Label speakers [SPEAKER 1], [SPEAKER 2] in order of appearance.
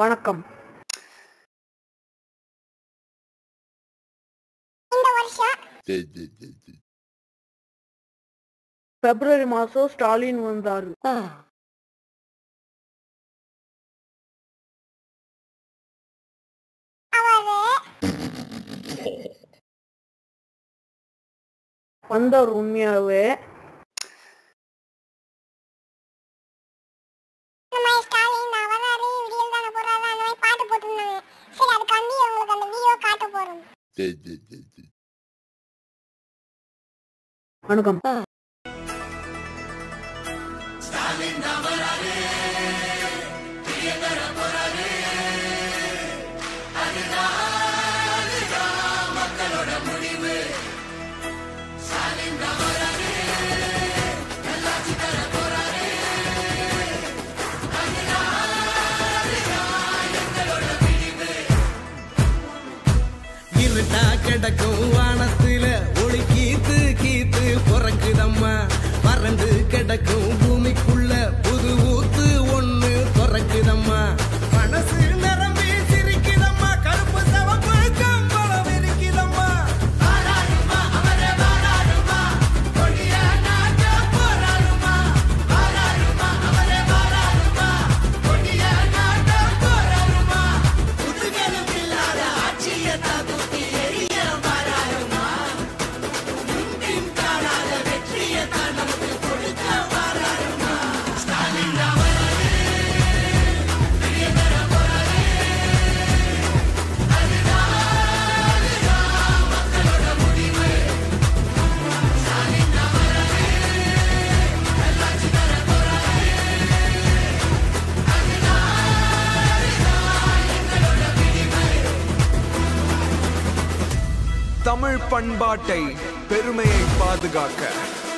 [SPEAKER 1] வணக்கம்
[SPEAKER 2] இந்த வருஷம்
[SPEAKER 1] பிப்ரவரி மாசம் ஸ்டாலின் வந்தாரு
[SPEAKER 2] அவரு
[SPEAKER 1] வந்தார் உண்மையாவே
[SPEAKER 2] இந்த மாதிரி ஸ்டாலின் நான் வராரு விடியல் தானே போறாரு அந்த மாதிரி பாட்டு போட்டிருந்தாங்க சரி அதுக்காண்டி உங்களுக்கு அந்த வீடியோ காட்ட போறோம்
[SPEAKER 1] வணக்கம்
[SPEAKER 3] இருட்டா கிடக்கும் வானத்துல ஒளி கீத்து கீத்து பிறக்குதம்மா வறண்டு கிடக்கும் பூமிக்குள்ள புது ஊத்து ஒண்ணு பிறக்குதம்மா மனசு நிரம்பி சிரிக்குதம்மா கருப்பு சவப்பு கம்பளம் இருக்குதம்மா வாராருமா, அவரே வாராருமா, கொடிய நாட்ட போராருமா. வாராருமா, அவரே வாராருமா, கொடிய நாட்ட போராருமா. புதுகெலும்பு இல்லாத ஆட்சியை தான் தூக்கி எறிய வாராருமா. முன்பின் காணாத வெற்றியை தான் நமக்கு கொடுக்க வாராருமா. ஸ்டாலின் தான் வராரு, வெளிய தர போறாரு. அதுதான், அதுதான் மக்களோட முடிவு. ஸ்டாலின் தான் வராரு, நல்லாட்சி தர போறாரு. அதுதான், அதுதான் எங்களோட விடிவு.
[SPEAKER 4] தமிழ் பண்பாட்டை பெருமையை பாதுகாக்க